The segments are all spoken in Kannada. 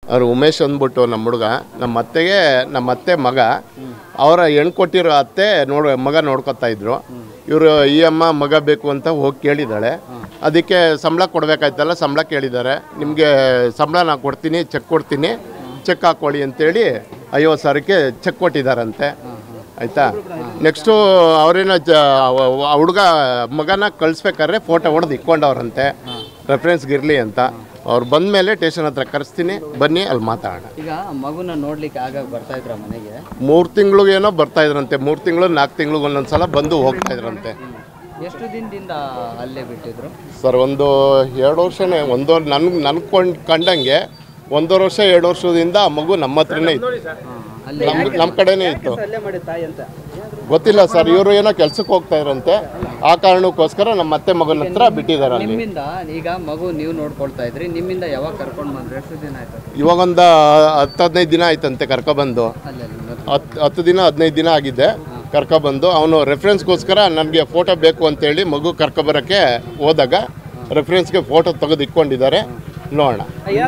ಅವ್ರು ಉಮೇಶ್ ಅಂದ್ಬಿಟ್ಟು ನಮ್ಮ ಹುಡುಗ ನಮ್ಮ ಅತ್ತೆಗೆ ನಮ್ಮ ಅತ್ತೆ ಮಗ ಅವರ ಹೆಣ್ಣು ಕೊಟ್ಟಿರೋ ಅತ್ತೆ ನೋಡ ಮಗ ನೋಡ್ಕೊತಾ ಇದ್ರು ಇವರು ಈ ಅಮ್ಮ ಮಗ ಬೇಕು ಅಂತ ಹೋಗಿ ಕೇಳಿದ್ದಾಳೆ ಅದಕ್ಕೆ ಸಂಬಳ ಕೊಡಬೇಕಾಯ್ತಲ್ಲ ಸಂಬಳ ಕೇಳಿದ್ದಾರೆ ನಿಮಗೆ ಸಂಬಳ ನಾನು ಕೊಡ್ತೀನಿ ಚೆಕ್ ಕೊಡ್ತೀನಿ ಚೆಕ್ ಹಾಕ್ಕೊಳ್ಳಿ ಅಂತೇಳಿ ಐವತ್ತು ಸಾವಿರಕ್ಕೆ ಚೆಕ್ ಕೊಟ್ಟಿದ್ದಾರಂತೆ ಆಯಿತಾ ನೆಕ್ಸ್ಟು ಅವರೇನೋ ಜ ಆ ಹುಡುಗ ಮಗನ ಕಳಿಸ್ಬೇಕಾದ್ರೆ ಫೋಟೋ ಹೊಡೆದು ಇಕ್ಕೊಂಡವ್ರಂತೆ ರೆಫರೆನ್ಸ್ಗೆ ಇರಲಿ ಅಂತ ಅವ್ರು ಬಂದ ಮೇಲೆ ಟೇಷನ್ ಹತ್ರ ಕರೆಸ್ತೀನಿ ಬನ್ನಿ ಅಲ್ಲಿ ಮಾತಾಡೋಣ ಈಗ ಮಗುನ ನೋಡ್ಲಿಕ್ಕೆ ಆಗಾಗ ಬರ್ತಾ ಇದ್ರ ಮನೆಗೆ ಮೂರು ತಿಂಗಳಿಗೇನೋ ಬರ್ತಾ ಇದ್ರಂತೆ ಮೂರು ತಿಂಗಳು ನಾಲ್ಕು ತಿಂಗಳಿಗೆ ಒಂದೊಂದು ಸಲ ಬಂದು ಹೋಗ್ತಾ ಇದ್ರಂತೆ ಎಷ್ಟು ದಿನದಿಂದ ಅಲ್ಲೇ ಬಿಟ್ಟಿದ್ರು ಸರ್ ಒಂದು ಎರಡು ವರ್ಷನೇ ಒಂದು ನನ್ಗೆ ನನ್ಗೆ ಕೊಂಡ್ ಕಂಡಂಗೆ ಒಂದೂವರೆ ವರ್ಷ ಎರಡು ವರ್ಷದಿಂದ ಆ ಮಗು ನಮ್ಮ ಹತ್ರನೇ ಇತ್ತು ಅಲ್ಲೇ ನಮ್ಮ ನಮ್ಮ ಕಡೆನೇ ಇತ್ತು ಅಲ್ಲೇ ಮಾಡಿ ತಾಯಿ ಅಂತ ಗೊತ್ತಿಲ್ಲ ಸರ್ ಇವರು ಏನೋ ಕೆಲ್ಸಕ್ಕೆ ಹೋಗ್ತಾ ಇದ್ರಂತೆ ಆ ಕಾರಣಕ್ಕೋಸ್ಕರ ನಮ್ಮ ಅತ್ತೆ ಮಗನ ಹತ್ರ ಬಿಟ್ಟಿದ್ದಾರೆ ಅಲ್ಲಿ ನಿಮ್ಮಿಂದ ಈಗ ಮಗು ನೀವು ನೋಡ್ಕೊಳ್ತಾ ಇದ್ರಿ ನಿಮ್ಮಿಂದ ಯಾವಾಗ ಕರ್ಕೊಂಡು ಬಂದ್ರು ಎಷ್ಟು ದಿನ ಆಯ್ತು ಇವಾಗೊಂದು ಹತ್ತು ಹದಿನೈದು ದಿನ ಆಯ್ತಂತೆ ಕರ್ಕೊಬಂದು ಅಲ್ಲಿ ಅಲ್ಲಿ ಮೊದ್ಲು. ಹತ್ತು ಹತ್ತು ದಿನ ಹದಿನೈದು ದಿನ ಆಗಿದೆ ಕರ್ಕೊಬಂದು ಅವನು ರೆಫರೆನ್ಸ್ಗೋಸ್ಕರ ನನಗೆ ಫೋಟೋ ಬೇಕು ಅಂತೇಳಿ ಮಗು ಕರ್ಕೊಬರೋಕ್ಕೆ ಹೋದಾಗ ರೆಫರೆನ್ಸ್ಗೆ ಫೋಟೋ ತೆಗೆದು ಇಟ್ಕೊಂಡಿದ್ದಾರೆ ನೋಡೋಣ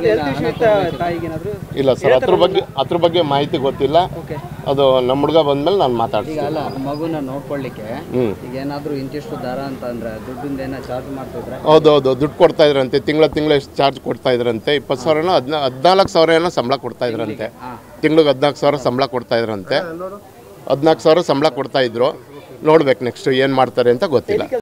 ಇಲ್ಲ ಸರ್ ಅದ್ರ ಬಗ್ಗೆ ಅದ್ರ ಬಗ್ಗೆ ಮಾಹಿತಿ ಗೊತ್ತಿಲ್ಲ ಅದು ನಮ್ಮ ಹುಡುಗ ಬಂದ್ಮೇಲೆ ನಾನು ಈಗ ಮಾತಾಡ್ತೀನಿ ಅಲ್ಲ ಮಗುನ ನೋಡ್ಕೊಳ್ಳಿಕ್ಕೆ ಹ್ಞೂ ಈಗ ಏನಾದ್ರು ಇಂತಿಷ್ಟು ದರ ಅಂತ ಅಂದ್ರೆ ದುಡ್ಡಿಂದ ಏನೋ ಚಾರ್ಜ್ ಮಾಡ್ತಿದ್ರೆ ಹೌದೌದು ದುಡ್ಡು ಕೊಡ್ತಾ ಇದ್ರಂತೆ ತಿಂಗಳ ತಿಂಗಳ ಎಷ್ಟು ಚಾರ್ಜ್ ಕೊಡ್ತಾ ಇದ್ರಂತೆ ಇಪ್ಪತ್ತು ಸಾವಿರನೋ ಹದಿನಾ ಹದಿನಾಲ್ಕು ಸಾವಿರ ಏನೋ ಸಂಬಳ ಕೊಡ್ತಾ ಇದ್ರಂತೆ ತಿಂಗ್ಳಿಗೆ ಹದಿನಾಲ್ಕು ಸಾವಿರ ಸಂಬಳ ಕೊಡ್ತಾ ಇದ್ರಂತೆ ಹದಿನಾಲ್ಕು ಸಾವಿರ ಸಂಬಳ ಕೊಡ್ತಾ ಇದ್ರು ನೋಡ್ಬೇಕು ನೆಕ್ಸ್ಟ್ ಏನು ಮಾಡ್ತಾರೆ ಅಂತ ಗೊತ್ತಿಲ್ಲ